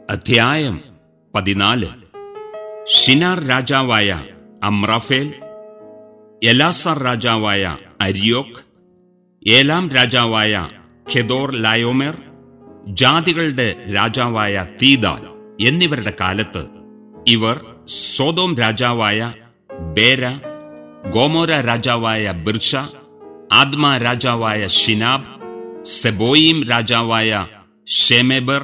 അധ്യായം പതിനാല് ഷിനാർ രാജാവായ അമ്രാഫേൽ എലാസർ രാജാവായ അരിയോക് ഏലാം രാജാവായ ഖെദോർ ലായോമേർ ജാതികളുടെ രാജാവായ തീദാൽ എന്നിവരുടെ കാലത്ത് ഇവർ സോതോം രാജാവായ ബേര ഗോമോര രാജാവായ ബിർഷ ആദ്മ രാജാവായ ഷിനാബ് സെബോയിം രാജാവായ ഷെമേബർ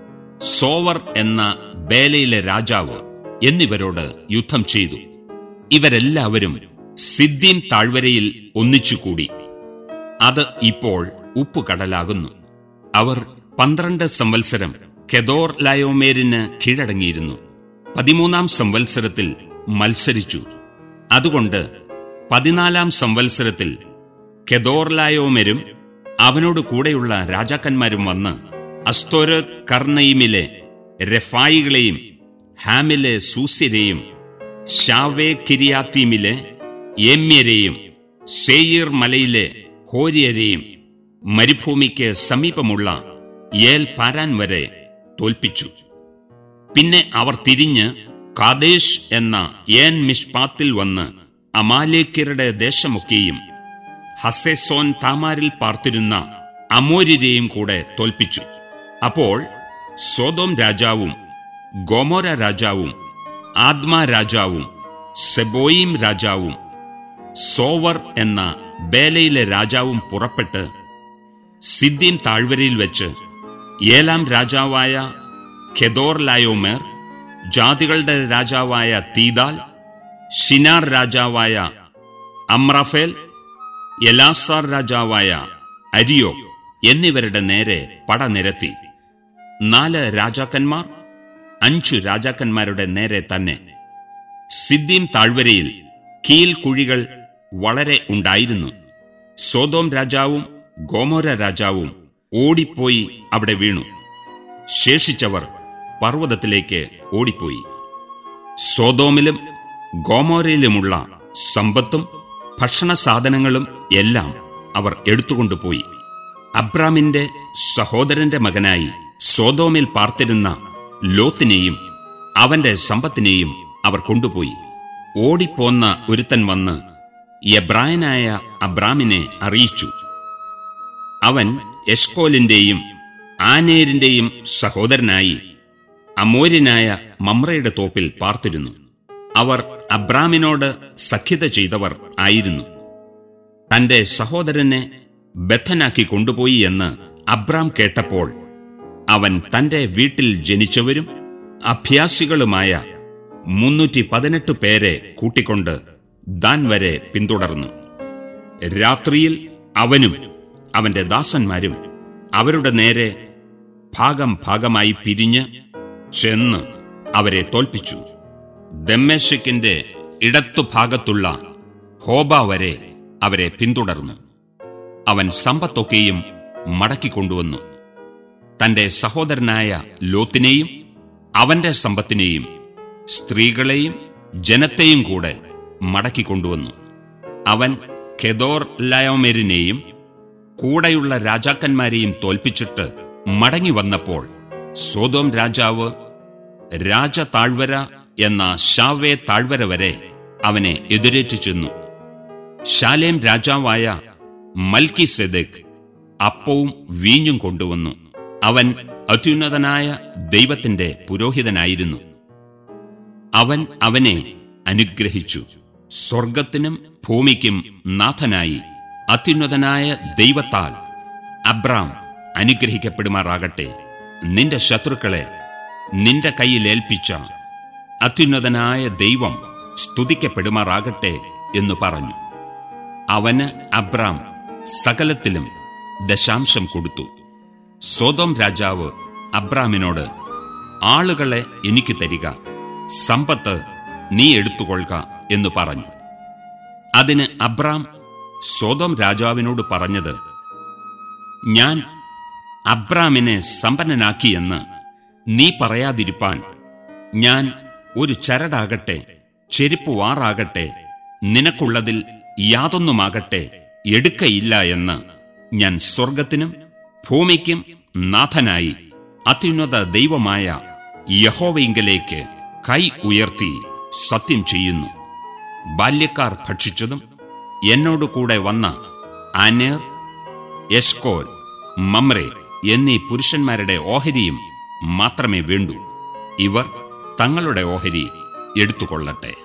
സോവർ എന്ന ബേലയിലെ രാജാവ് എന്നിവരോട് യുദ്ധം ചെയ്തു ഇവരെല്ലാവരും സിദ്ദീം താഴ്വരയിൽ ഒന്നിച്ചുകൂടി അത് ഇപ്പോൾ ഉപ്പുകടലാകുന്നു അവർ പന്ത്രണ്ട് സംവത്സരം കെദോർ ലയോമേരിന് കീഴടങ്ങിയിരുന്നു പതിമൂന്നാം സംവത്സരത്തിൽ മത്സരിച്ചു അതുകൊണ്ട് പതിനാലാം സംവത്സരത്തിൽ കെദോർലായോമരും അവനോട് കൂടെയുള്ള രാജാക്കന്മാരും വന്ന് അസ്തോരത് കർണയിമിലെ രഫായികളെയും ഹാമിലെ സൂസ്യരെയും ഷാവേ കിരിയാത്തീമിലെ ഏമ്യരെയും സേയിർ മലയിലെ ഹോര്യരെയും മരുഭൂമിക്ക് സമീപമുള്ള ഏൽ പാരാൻ വരെ തോൽപ്പിച്ചു പിന്നെ അവർ തിരിഞ്ഞ് കാദേശ് എന്ന ഏൻ മിഷ്പാത്തിൽ വന്ന് അമാലേക്കരുടെ ദേശമൊക്കെയും ഹസെസോൻ താമാരിൽ പാർത്തിരുന്ന അമോര്യരെയും കൂടെ തോൽപ്പിച്ചു അപ്പോൾ സോതോം രാജാവും ഗോമോര രാജാവും ആദ്മ രാജാവും സെബോയിം രാജാവും സോവർ എന്ന ബേലയിലെ രാജാവും പുറപ്പെട്ട് സിദ്ദീം താഴ്വരയിൽ വെച്ച് ഏലാം രാജാവായ ഖെദോർ ലായോമേർ ജാതികളുടെ രാജാവായ തീദാൽ ഷിനാർ രാജാവായ അമ്രഫേൽ എലാസാർ രാജാവായ അരിയോ എന്നിവരുടെ നേരെ പടനിരത്തി നാല് രാജാക്കന്മാർ അഞ്ചു രാജാക്കന്മാരുടെ നേരെ തന്നെ സിദ്ദീം താഴ്വരയിൽ കീൽക്കുഴികൾ വളരെ ഉണ്ടായിരുന്നു സോതോം രാജാവും ഗോമോര രാജാവും ഓടിപ്പോയി അവിടെ വീണു ശേഷിച്ചവർ പർവ്വതത്തിലേക്ക് ഓടിപ്പോയി സോതോമിലും ഗോമോരയിലുമുള്ള സമ്പത്തും ഭക്ഷണ സാധനങ്ങളും എല്ലാം അവർ എടുത്തുകൊണ്ടുപോയി അബ്രാമിന്റെ സഹോദരന്റെ മകനായി സോതോമിൽ പാർത്തിരുന്ന ലോത്തിനെയും അവന്റെ സമ്പത്തിനെയും അവർ കൊണ്ടുപോയി ഓടിപ്പോന്ന ഒരുത്തൻ വന്ന് എബ്രായനായ അബ്രാമിനെ അറിയിച്ചു അവൻ എഷ്കോലിന്റെയും ആനേരിന്റെയും സഹോദരനായി അമോര്യനായ മമ്രയുടെ തോപ്പിൽ പാർത്തിരുന്നു അവർ അബ്രാമിനോട് സഖ്യത ചെയ്തവർ ആയിരുന്നു തന്റെ സഹോദരനെ ബദ്ധനാക്കി കൊണ്ടുപോയി എന്ന് അബ്രാം കേട്ടപ്പോൾ അവൻ തന്റെ വീട്ടിൽ ജനിച്ചവരും അഭ്യാസികളുമായ മുന്നൂറ്റി പതിനെട്ട് പേരെ കൂട്ടിക്കൊണ്ട് ദാൻ വരെ പിന്തുടർന്നു രാത്രിയിൽ അവനും അവന്റെ ദാസന്മാരും അവരുടെ നേരെ ഭാഗം ഭാഗമായി പിരിഞ്ഞ് ചെന്ന് അവരെ തോൽപ്പിച്ചു ദമ്മേശക്കിന്റെ ഇടത്തുഭാഗത്തുള്ള ഹോബ വരെ അവരെ പിന്തുടർന്നു അവൻ സമ്പത്തൊക്കെയും മടക്കിക്കൊണ്ടുവന്നു തന്റെ സഹോദരനായ ലോത്തിനെയും അവന്റെ സമ്പത്തിനെയും സ്ത്രീകളെയും ജനത്തെയും കൂടെ മടക്കിക്കൊണ്ടുവന്നു അവൻ ഖെദോർ ലയോമെരിനെയും കൂടെയുള്ള രാജാക്കന്മാരെയും തോൽപ്പിച്ചിട്ട് മടങ്ങി വന്നപ്പോൾ സോതോം രാജാവ് രാജ താഴ്വര എന്ന ഷാവേ താഴ്വര വരെ അവനെ എതിരേറ്റു ചെന്നു ശാലേം രാജാവായ മൽക്കി സെദക് അപ്പവും വീഞ്ഞും കൊണ്ടുവന്നു അവൻ അത്യുന്നതനായ ദൈവത്തിന്റെ പുരോഹിതനായിരുന്നു അവൻ അവനെ അനുഗ്രഹിച്ചു സ്വർഗത്തിനും ഭൂമിക്കും നാഥനായി അത്യുന്നതനായ ദൈവത്താൽ അബ്രാം അനുഗ്രഹിക്കപ്പെടുമാറാകട്ടെ നിന്റെ ശത്രുക്കളെ നിന്റെ കയ്യിൽ ഏൽപ്പിച്ച അത്യുന്നതനായ ദൈവം സ്തുതിക്കപ്പെടുമാറാകട്ടെ എന്ന് പറഞ്ഞു അവന് അബ്രാം സകലത്തിലും ദശാംശം കൊടുത്തു സോതോം രാജാവ് അബ്രാമിനോട് ആളുകളെ എനിക്ക് തരിക സമ്പത്ത് നീ എടുത്തുകൊള്ളുക എന്ന് പറഞ്ഞു അതിന് അബ്രാം സോതോം രാജാവിനോട് പറഞ്ഞത് ഞാൻ അബ്രാമിനെ സമ്പന്നനാക്കിയെന്ന് നീ പറയാതിരിപ്പാൻ ഞാൻ ഒരു ചരടാകട്ടെ ചെരുപ്പ് വാറാകട്ടെ നിനക്കുള്ളതിൽ യാതൊന്നുമാകട്ടെ എടുക്കയില്ല എന്ന് ഞാൻ സ്വർഗത്തിനും ഭൂമിക്കും നാഥനായി അത്യുന്നത ദൈവമായ യഹോവയിങ്കലേക്ക് കൈ ഉയർത്തി സത്യം ചെയ്യുന്നു ബാല്യക്കാർ ഭക്ഷിച്ചതും എന്നോട് കൂടെ വന്ന അനേർ എസ്കോൽ മമ്രെ എന്നീ പുരുഷന്മാരുടെ ഓഹരിയും മാത്രമേ വേണ്ടൂ ഇവർ തങ്ങളുടെ ഓഹരി എടുത്തുകൊള്ളട്ടെ